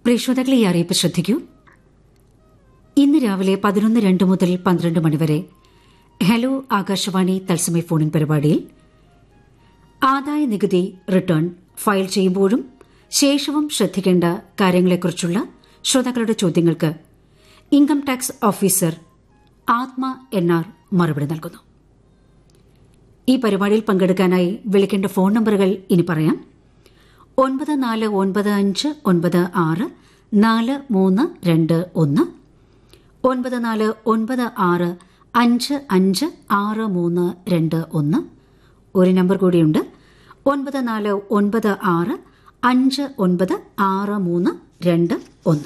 പ്രേക്ഷോതകളെ ഈ അറിയിപ്പ് ശ്രദ്ധിക്കൂ ഇന്ന് രാവിലെ പതിനൊന്ന് രണ്ട് മുതൽ പന്ത്രണ്ട് മണിവരെ ഹലോ ആകാശവാണി തത്സമയ ഫോണിൻ പരിപാടിയിൽ ആദായ നികുതി റിട്ടേൺ ഫയൽ ചെയ്യുമ്പോഴും ശേഷവും ശ്രദ്ധിക്കേണ്ട കാര്യങ്ങളെക്കുറിച്ചുള്ള ശ്രോതാക്കളുടെ ചോദ്യങ്ങൾക്ക് income tax officer Athma N R മറുപടി നൽകുന്നു ഈ പരിപാടിയിൽ പങ്കെടുക്കാനായി വിളിക്കേണ്ട ഫോൺ നമ്പറുകൾ ഇനി പറയാം ഒൻപത് നാല് ഒൻപത് അഞ്ച് ഒൻപത് ആറ് നാല് മൂന്ന് രണ്ട് ഒന്ന് ഒൻപത് നാല് ഒൻപത് ആറ് അഞ്ച് അഞ്ച് ആറ് മൂന്ന് രണ്ട് ഒന്ന് ഒരു നമ്പർ കൂടിയുണ്ട് ഒൻപത് നാല് ഒൻപത് ആറ് അഞ്ച് ഒൻപത് ആറ് മൂന്ന് രണ്ട് ഒന്ന്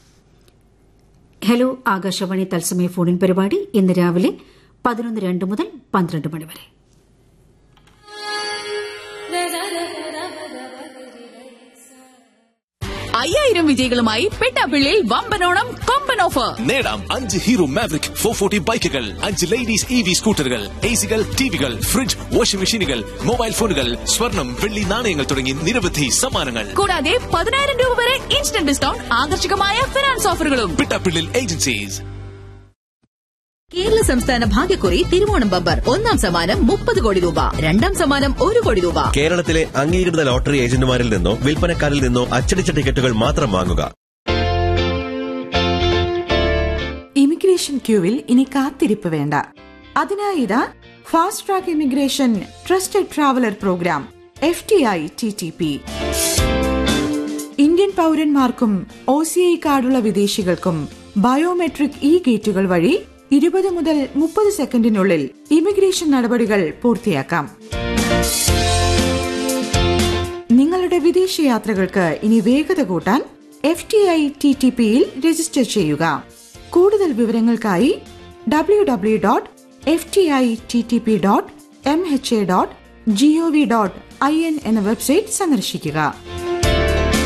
ഹലോ ആകാശവാണി തത്സമയ ഫോണിൻ പരിപാടി ഇന്ന് രാവിലെ പതിനൊന്ന് രണ്ട് മുതൽ പന്ത്രണ്ട് മണി വരെ അയ്യായിരം വിജയികളുമായി പെട്ടാപ്പിള്ളിയിൽ വമ്പനോണം കൊമ്പൻ ഓഫർ നേടാം അഞ്ച് ഹീറോ മാവറിക് ഫോർ ഫോർട്ടി ബൈക്കുകൾ അഞ്ച് ലേഡീസ് ഇ വി സ്കൂട്ടറുകൾ എ സികൾ ടിവികൾ ഫ്രിഡ്ജ് വാഷിംഗ് മെഷീനുകൾ മൊബൈൽ ഫോണുകൾ സ്വർണം വെള്ളി നാണയങ്ങൾ തുടങ്ങി നിരവധി സമ്മാനങ്ങൾ കൂടാതെ പതിനായിരം രൂപ വരെ ഇൻസ്റ്റന്റ് ഡിസ്കൗണ്ട് ആകർഷകമായ ഫിനാൻസ് ഓഫറുകളും പിട്ടാപ്പിള്ളിൽ ഏജൻസീസ് കേരള സംസ്ഥാന ഭാഗ്യക്കുറി തിരുവോണം ബമ്പർ ഒന്നാം സമ്മാനം മുപ്പത് കോടി രൂപ രണ്ടാം സമ്മാനം ഒരു കോടി രൂപ കേരളത്തിലെ അംഗീകൃത ലോട്ടറി ഏജന്റുമാരിൽ നിന്നോ വിൽപ്പനക്കാരിൽ നിന്നോ അച്ചടിച്ച ടിക്കറ്റുകൾ മാത്രം വാങ്ങുക ഇമിഗ്രേഷൻ ക്യൂവിൽ ഇനി കാത്തിരിപ്പ് വേണ്ട അതിനായി ഇതാ fast track immigration trusted traveller program F T I T T P Indian പൗരന്മാർക്കും ഒ സി ഐ കാർഡുള്ള വിദേശികൾക്കും ബയോമെട്രിക് ഇ ഗേറ്റുകൾ വഴി ഇരുപത് മുതൽ മുപ്പത് സെക്കൻഡിനുള്ളിൽ ഇമിഗ്രേഷൻ നടപടികൾ പൂർത്തിയാക്കാം നിങ്ങളുടെ വിദേശയാത്രകൾക്ക് ഇനി വേഗത കൂട്ടാൻ F T I T T പിയിൽ രജിസ്റ്റർ ചെയ്യുക കൂടുതൽ വിവരങ്ങൾക്കായി W W dot F T I T T P dot M H A dot G O V dot I N എന്ന വെബ്സൈറ്റ് സന്ദർശിക്കുക